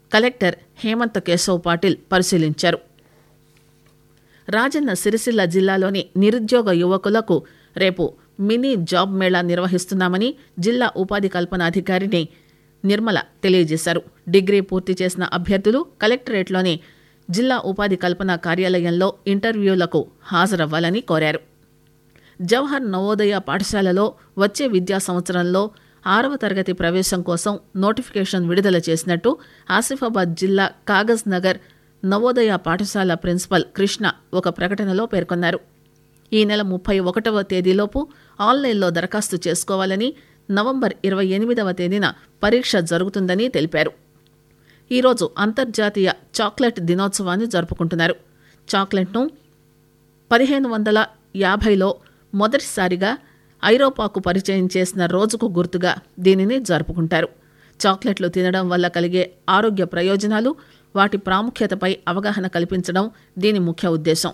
collector Hemant Keshav Patil పరిశీలించారు రాజన్న సిరిసిల్ల జిల్లాలోని నిరుద్యోగ యువకులకు రేపు మినీ జాబ్ మేళా నిర్వహిస్తున్నామని జిల్లా ఉపాధి కల్పన అధికారిని నిర్మల తెలియజేశారు డిగ్రీ పూర్తి చేసిన అభ్యర్థులు కలెక్టరేట్లోని జిల్లా ఉపాధి కల్పన కార్యాలయంలో ఇంటర్వ్యూలకు హాజరవ్వాలని కోరారు జవహర్ నవోదయ పాఠశాలలో వచ్చే విద్యా సంవత్సరంలో ఆరవ తరగతి ప్రవేశం కోసం నోటిఫికేషన్ విడుదల చేసినట్టు ఆసిఫాబాద్ జిల్లా కాగజ్ నగర్ నవోదయ పాఠశాల ప్రిన్సిపల్ కృష్ణ ఒక ప్రకటనలో పేర్కొన్నారు ఈ నెల ముప్పై ఒకటవ తేదీలోపు ఆన్లైన్లో దరఖాస్తు చేసుకోవాలని నవంబర్ ఇరవై ఎనిమిదవ తేదీన పరీక్ష జరుగుతుందని తెలిపారు ఈరోజు అంతర్జాతీయ చాక్లెట్ దినోత్సవాన్ని జరుపుకుంటున్నారు చాక్లెట్ను పదిహేను వందల యాభైలో మొదటిసారిగా ఐరోపాకు పరిచయం చేసిన రోజుకు గుర్తుగా దీనిని జరుపుకుంటారు చాక్లెట్లు తినడం వల్ల కలిగే ఆరోగ్య ప్రయోజనాలు వాటి ప్రాముఖ్యతపై అవగాహన కల్పించడం దీని ముఖ్య ఉద్దేశం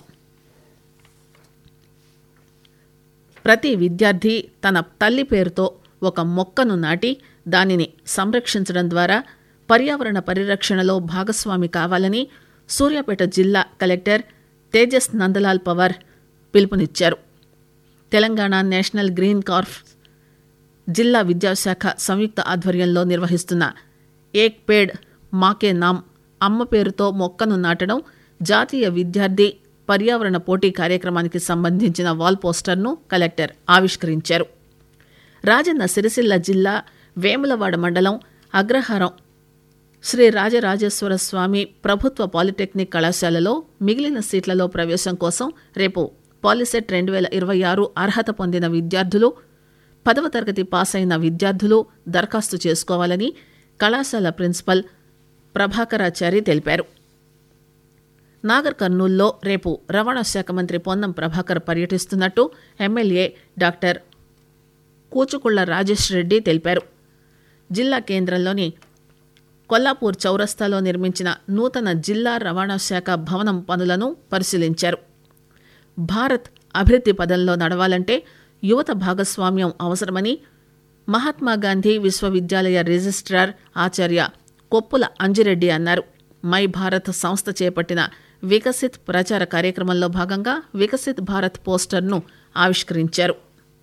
ప్రతి విద్యార్థి తన తల్లి పేరుతో ఒక మొక్కను నాటి దానిని సంరక్షించడం ద్వారా పర్యావరణ పరిరక్షణలో భాగస్వామి కావాలని సూర్యాపేట జిల్లా కలెక్టర్ తేజస్ నందలాల్ పవార్ పిలుపునిచ్చారు తెలంగాణ నేషనల్ గ్రీన్ కార్ప్ జిల్లా విద్యాశాఖ సంయుక్త ఆధ్వర్యంలో నిర్వహిస్తున్న ఏక్ పేడ్ మాకే నామ్ అమ్మ పేరుతో మొక్కను నాటడం జాతీయ విద్యార్థి పర్యావరణ పోటీ కార్యక్రమానికి సంబంధించిన వాల్ పోస్టర్ను కలెక్టర్ ఆవిష్కరించారు రాజన్న సిరిసిల్ల జిల్లా వేములవాడ మండలం అగ్రహారం శ్రీ రాజరాజేశ్వర స్వామి ప్రభుత్వ పాలిటెక్నిక్ కళాశాలలో మిగిలిన సీట్లలో ప్రవేశం కోసం రేపు పాలిసెట్ రెండు వేల ఇరవై ఆరు అర్హత పొందిన విద్యార్థులు పదవ తరగతి పాస్ అయిన విద్యార్థులు దరఖాస్తు చేసుకోవాలని కళాశాల ప్రిన్సిపల్ ప్రభాకరాచారి తెలిపారు నాగర్ కర్నూల్లో రేపు రవాణా శాఖ మంత్రి పొన్నం ప్రభాకర్ పర్యటిస్తున్నట్టు ఎమ్మెల్యే డాక్టర్ కూచుకుళ్ల రాజేష్ రెడ్డి తెలిపారు జిల్లా కేంద్రంలోని కొల్లాపూర్ చౌరస్తాలో నిర్మించిన నూతన జిల్లా రవాణా శాఖ భవనం పనులను పరిశీలించారు భారత్ అభివృద్ధి పదంలో నడవాలంటే యువత భాగస్వామ్యం అవసరమని మహాత్మాగాంధీ విశ్వవిద్యాలయ రిజిస్ట్రార్ ఆచార్య కొప్పుల అంజిరెడ్డి అన్నారు మై భారత్ సంస్థ చేపట్టిన వికసిత్ ప్రచార కార్యక్రమంలో భాగంగా వికసిత్ భారత్ పోస్టర్ను ఆవిష్కరించారు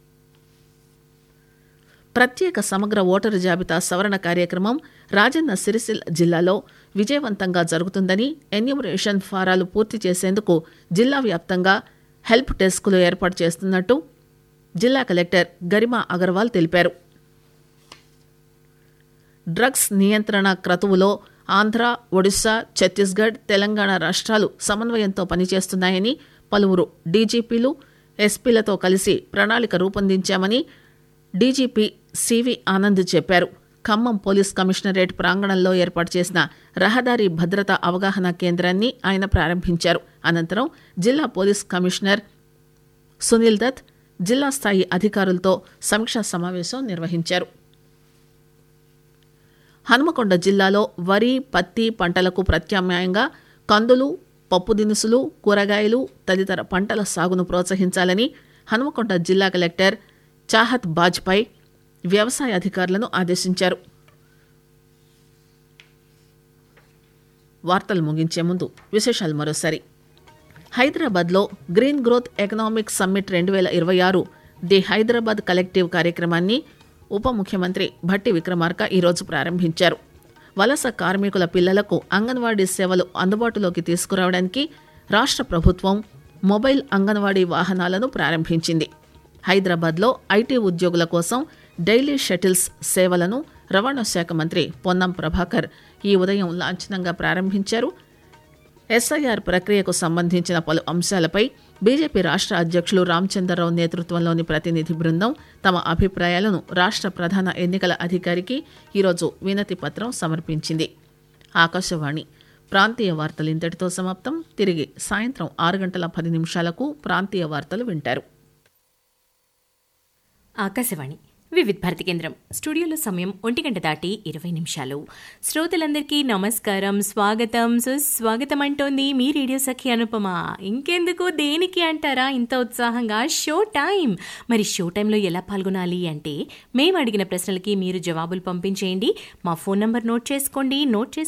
ప్రత్యేక సమగ్ర ఓటరు జాబితా సవరణ కార్యక్రమం రాజన్న సిరిసిల్ల జిల్లాలో విజయవంతంగా జరుగుతుందని ఎన్యూమరేషన్ ఫారాలు పూర్తి చేసేందుకు జిల్లా వ్యాప్తంగా హెల్ప్ డెస్కులు ఏర్పాటు చేస్తున్నట్టు జిల్లా కలెక్టర్ గరిమా అగర్వాల్ తెలిపారు డ్రగ్స్ నియంత్రణ క్రతువులో ఆంధ్ర ఒడిశా ఛత్తీస్గఢ్ తెలంగాణ రాష్ట్రాలు సమన్వయంతో పనిచేస్తున్నాయని పలువురు డీజీపీలు ఎస్పీలతో కలిసి ప్రణాళిక రూపొందించామని డీజీపీ సివి ఆనంద్ చెప్పారు ఖమ్మం పోలీస్ కమిషనరేట్ ప్రాంగణంలో ఏర్పాటు చేసిన రహదారి భద్రతా అవగాహన కేంద్రాన్ని ఆయన ప్రారంభించారు అనంతరం జిల్లా పోలీస్ కమిషనర్ సునీల్ దత్ జిల్లా స్థాయి అధికారులతో సమీక్షా సమావేశం నిర్వహించారు హనుమకొండ జిల్లాలో వరి పత్తి పంటలకు ప్రత్యామ్నాయంగా కందులు పప్పు దినుసులు కూరగాయలు తదితర పంటల సాగును ప్రోత్సహించాలని హనుమకొండ జిల్లా కలెక్టర్ చాహత్ బాజ్పాయ్ వ్యవసాయ అధికారులను ఆదేశించారు వార్తలు ముగించే ముందు విశేషాలు మరోసారి హైదరాబాద్లో గ్రీన్ గ్రోత్ ఎకనామిక్ సమ్మిట్ రెండు వేల ఇరవై ఆరు ది హైదరాబాద్ కలెక్టివ్ కార్యక్రమాన్ని ఉప ముఖ్యమంత్రి భట్టి విక్రమార్క ఈరోజు ప్రారంభించారు వలస కార్మికుల పిల్లలకు అంగన్వాడీ సేవలు అందుబాటులోకి తీసుకురావడానికి రాష్ట్ర ప్రభుత్వం మొబైల్ అంగన్వాడీ వాహనాలను ప్రారంభించింది హైదరాబాద్లో ఐటీ ఉద్యోగుల కోసం డైలీ షటిల్స్ సేవలను రవాణా శాఖ మంత్రి పొన్నం ప్రభాకర్ ఈ ఉదయం లాంఛనంగా ప్రారంభించారు ఎస్ఐఆర్ ప్రక్రియకు సంబంధించిన పలు అంశాలపై బీజేపీ రాష్ట్ర అధ్యక్షులు రామచంద్రరావు నేతృత్వంలోని ప్రతినిధి బృందం తమ అభిప్రాయాలను రాష్ట్ర ప్రధాన ఎన్నికల అధికారికి ఈరోజు వినతి పత్రం సమర్పించింది ఆకాశవాణి ప్రాంతీయ వార్తలు ఇంతటితో సమాప్తం తిరిగి సాయంత్రం ఆరు గంటల పది నిమిషాలకు ప్రాంతీయ వార్తలు వింటారు ఆకాశవాణి వివిధ్ భారతి కేంద్రం స్టూడియోలో సమయం ఒంటి గంట దాటి ఇరవై నిమిషాలు శ్రోతలందరికీ నమస్కారం స్వాగతం సుస్వాగతం అంటోంది మీ రేడియో సఖి అనుపమ ఇంకెందుకు దేనికి అంటారా ఇంత ఉత్సాహంగా షో టైం మరి షో టైంలో ఎలా పాల్గొనాలి అంటే మేము అడిగిన ప్రశ్నలకి మీరు జవాబులు పంపించేయండి మా ఫోన్ నంబర్ నోట్ చేసుకోండి నోట్ చేసుకోండి